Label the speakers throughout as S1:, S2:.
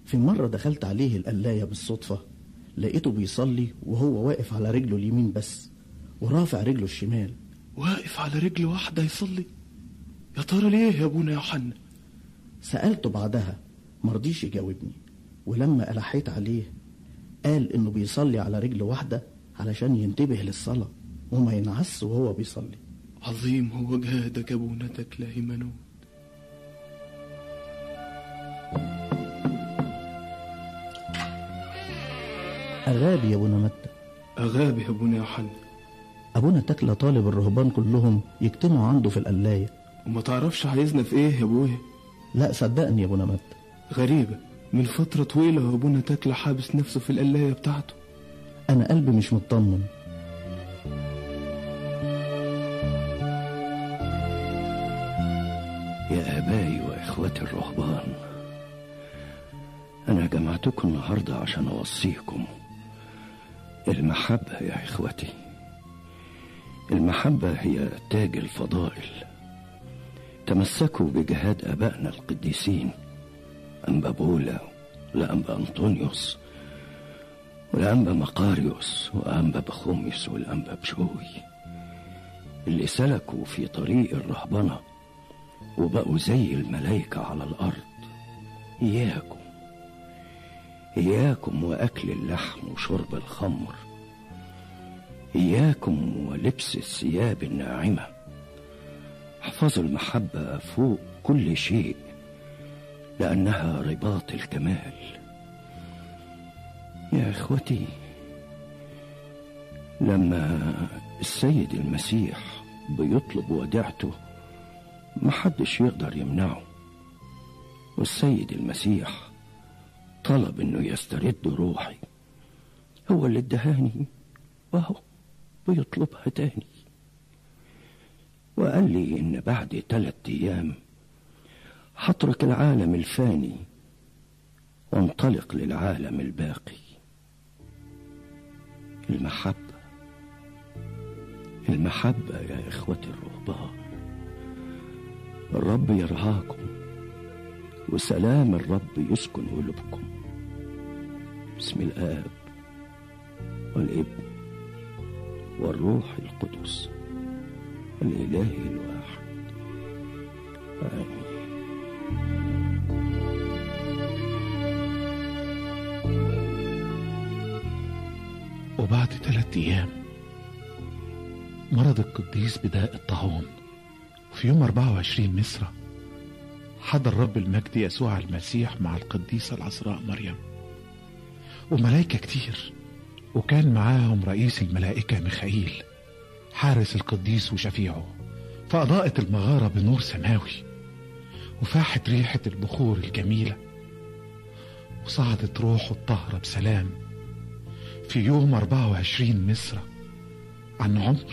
S1: في مرة دخلت عليه القلاية بالصدفة لقيته بيصلي وهو واقف على رجله اليمين بس ورافع رجله الشمال
S2: واقف على رجل واحدة يصلي يا ترى ليه يا ابونا يوحنا
S1: سألته بعدها مرضيش يجاوبني ولما ألحيت عليه قال إنه بيصلي على رجل واحدة علشان ينتبه للصلاة وما ينعس وهو بيصلي
S2: عظيم هو جهادك يا ابونا تكلا هيمنوت
S1: أغابي يا أبونا متى
S2: أغابي يا ابونا يوحنا
S1: أبونا تكلة طالب الرهبان كلهم يجتمعوا عنده في القلاية
S2: وما تعرفش عايزنا في ايه يا ابويا
S1: لا صدقني يا أبونا متى
S2: غريبة من فترة طويلة وابونا تكلا حابس نفسه في القلاية بتاعته
S1: أنا قلبي مش مطمن
S3: يا آبائي وإخوتي الرهبان أنا جمعتكم النهاردة عشان أوصيكم المحبة يا إخوتي المحبة هي تاج الفضائل تمسكوا بجهاد آبائنا القديسين أنبا بولا لأنبا أنطونيوس والأنبا مقاريوس وأنبا بخوميس والأنبا بشوي اللي سلكوا في طريق الرهبنة وبقوا زي الملايكة على الأرض إياكم إياكم وأكل اللحم وشرب الخمر إياكم ولبس الثياب الناعمة احفظوا المحبة فوق كل شيء لأنها رباط الكمال يا إخوتي لما السيد المسيح بيطلب وديعته محدش يقدر يمنعه والسيد المسيح طلب انه يسترد روحي هو اللي ادهاني وهو بيطلبها تاني وقال لي ان بعد تلات ايام هترك العالم الفاني وانطلق للعالم الباقي المحبة المحبة يا إخوتي الرهبان الرب يرعاكم وسلام الرب يسكن قلوبكم بسم الآب والابن والروح القدس الإله الواحد آمين
S4: وبعد ثلاثة أيام مرض القديس بداء الطاعون وفي يوم 24 مصر حضر رب المجد يسوع المسيح مع القديسة العذراء مريم وملائكة كتير وكان معاهم رئيس الملائكة ميخائيل حارس القديس وشفيعه فأضاءت المغارة بنور سماوي وفاحت ريحة البخور الجميلة وصعدت روحه الطاهرة بسلام في يوم 24 مصر عن عمر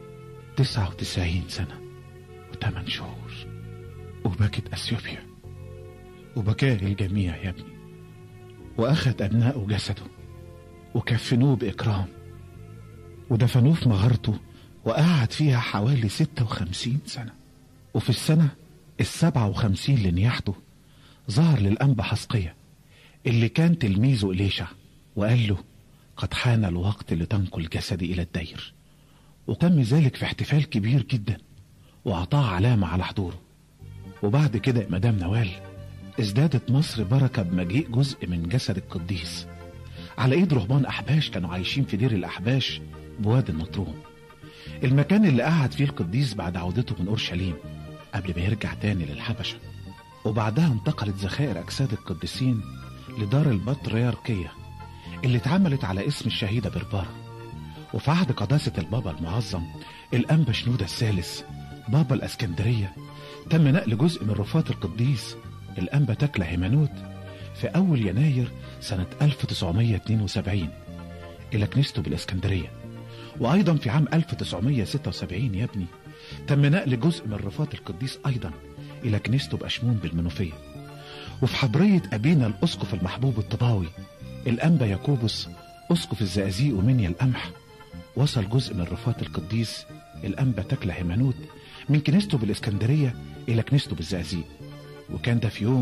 S4: 99 سنة وثمان شهور وبكت أثيوبيا وبكاه الجميع يا ابني وأخذ أبناءه جسده وكفنوه بإكرام ودفنوه في مغارته وقعد فيها حوالي 56 سنة وفي السنة السبعة وخمسين لنياحته ظهر للأنبا حسقية اللي كان تلميذه إليشع وقال له قد حان الوقت لتنقل جسدي إلى الدير وتم ذلك في احتفال كبير جدا وأعطاه علامة على حضوره وبعد كده يا مدام نوال ازدادت مصر بركة بمجيء جزء من جسد القديس على ايد رهبان احباش كانوا عايشين في دير الاحباش بوادي النطرون المكان اللي قعد فيه القديس بعد عودته من اورشليم قبل ما يرجع تاني للحبشة وبعدها انتقلت ذخائر اجساد القديسين لدار البطريركية اللي اتعملت على اسم الشهيدة بربارة وفي عهد قداسة البابا المعظم الأنبا شنودة الثالث بابا الأسكندرية تم نقل جزء من رفات القديس الأنبا تكلا هيمانوت في أول يناير سنة 1972 إلى كنيسته بالإسكندرية وأيضا في عام 1976 يا ابني تم نقل جزء من رفات القديس أيضا إلى كنيسته بأشمون بالمنوفية وفي حضرية أبينا الأسقف المحبوب الطباوي الأنبا ياكوبوس أسقف الزقازيق ومنيا القمح وصل جزء من رفات القديس الأنبا تكلا هيمانوت من كنيسته بالإسكندرية إلى كنيسته بالزقازيق وكان ده في يوم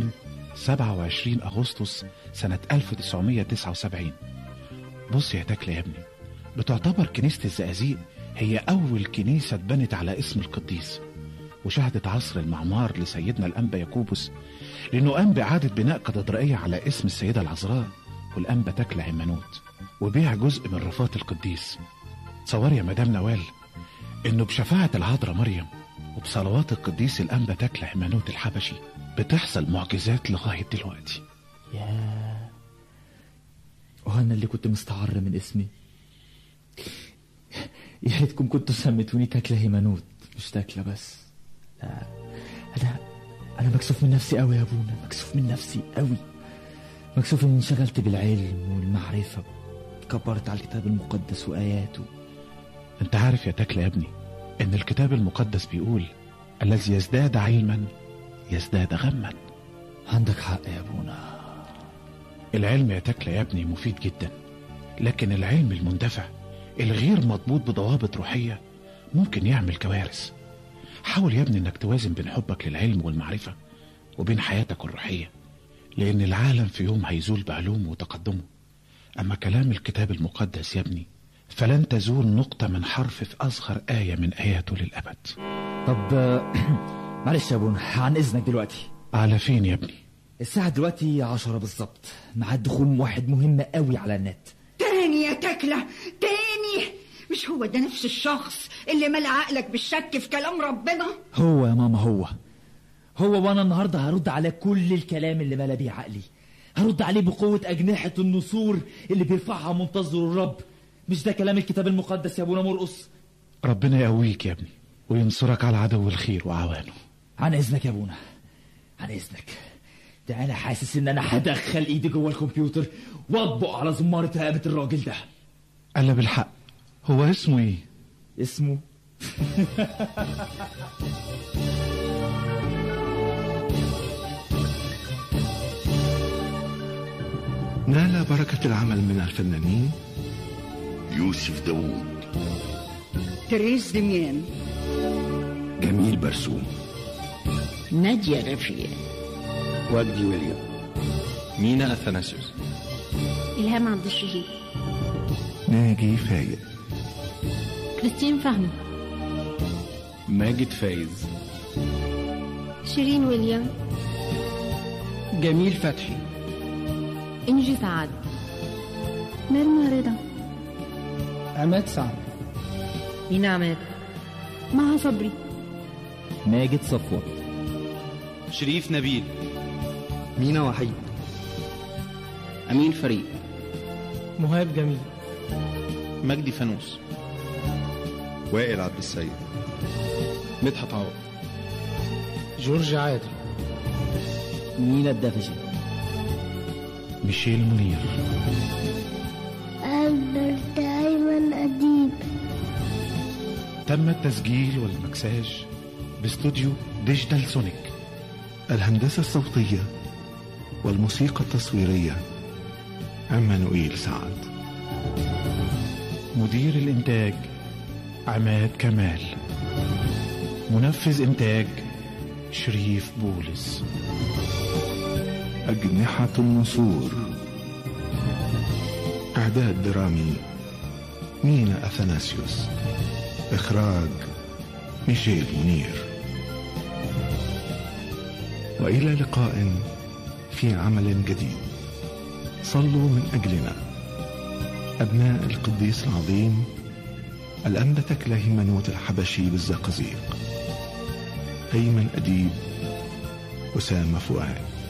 S4: 27 أغسطس سنة 1979 بص يا تكلة يا ابني بتعتبر كنيسة الزقازيق هي أول كنيسة اتبنت على اسم القديس وشهدت عصر المعمار لسيدنا الأنبا ياكوبوس لأنه قام بإعادة بناء كاتدرائية على اسم السيدة العذراء والأنبا تكلة عمانوت وبيع جزء من رفات القديس تصور يا مدام نوال إنه بشفاعة العذراء مريم وبصلوات القديس الأنبا تكلة عمانوت الحبشي بتحصل معجزات لغاية دلوقتي
S5: يا وأنا اللي كنت مستعر من اسمي يا ريتكم كنتوا سميتوني تاكلة هيمانوت مش تاكلة بس لا أنا أنا مكسوف من نفسي قوي يا أبونا مكسوف من نفسي قوي مكسوف إني انشغلت بالعلم والمعرفة كبرت على الكتاب المقدس وآياته
S4: انت عارف يا تكلة يا ابني ان الكتاب المقدس بيقول الذي يزداد علما يزداد غما
S5: عندك حق يا أبونا
S4: العلم يا تكلة يا ابني مفيد جدا لكن العلم المندفع الغير مضبوط بضوابط روحية ممكن يعمل كوارث حاول يا ابني انك توازن بين حبك للعلم والمعرفة وبين حياتك الروحية لان العالم في يوم هيزول بعلومه وتقدمه اما كلام الكتاب المقدس يا ابني فلن تزول نقطة من حرف في أصغر آية من آياته للأبد
S5: طب آه، معلش يا أبونا عن إذنك دلوقتي
S4: على فين يا ابني
S5: الساعة دلوقتي عشرة بالظبط مع دخول واحد مهم قوي على النت
S6: تاني يا تكلة تاني مش هو ده نفس الشخص اللي ملى عقلك بالشك في كلام ربنا
S5: هو يا ماما هو هو وانا النهارده هرد على كل الكلام اللي ملا بيه عقلي هرد عليه بقوة أجنحة النسور اللي بيرفعها منتظر الرب مش ده كلام الكتاب المقدس يا أبونا مرقص
S4: ربنا يقويك يا ابني وينصرك على عدو الخير وعوانه
S5: عن إذنك يا أبونا عن إذنك ده أنا حاسس إن أنا هدخل إيدي جوه الكمبيوتر وأطبق على زمارة رقبة الراجل ده
S4: قال بالحق هو اسمه ايه
S5: اسمه
S7: نال بركة العمل من الفنانين
S8: يوسف داوود
S6: تريز دميان
S3: جميل برسوم
S6: نادية رفيق
S3: وجدي ويليام
S2: مينا اثناسيوس
S9: إلهام عبد الشهيد
S7: ناجي فايد
S9: كريستين فهمي
S2: ماجد فايز
S9: شيرين ويليام
S2: جميل فتحي
S9: إنجي سعد مرمى رضا
S2: عماد سعد
S9: مينا عماد مها صبري
S5: ماجد صفوت
S2: شريف نبيل
S10: مينا وحيد أمين فريد
S2: مهاب جميل مجدي فانوس
S8: وائل عبد السيد
S2: مدحت عوض جورج عادل
S5: مينا الدفشي
S4: ميشيل منير
S11: ألبرت أيمن أديب
S4: تم التسجيل والمكساج باستوديو ديجيتال سونيك
S7: الهندسة الصوتية والموسيقى التصويرية عمانوئيل سعد
S4: مدير الإنتاج عماد كمال منفذ إنتاج شريف بولس
S7: أجنحة النسور إعداد درامي مينا أثناسيوس إخراج ميشيل منير وإلى لقاء في عمل جديد صلوا من أجلنا أبناء القديس العظيم الأنبا تكله منوت الحبشي بالزقازيق أيمن أديب أسامة فؤاد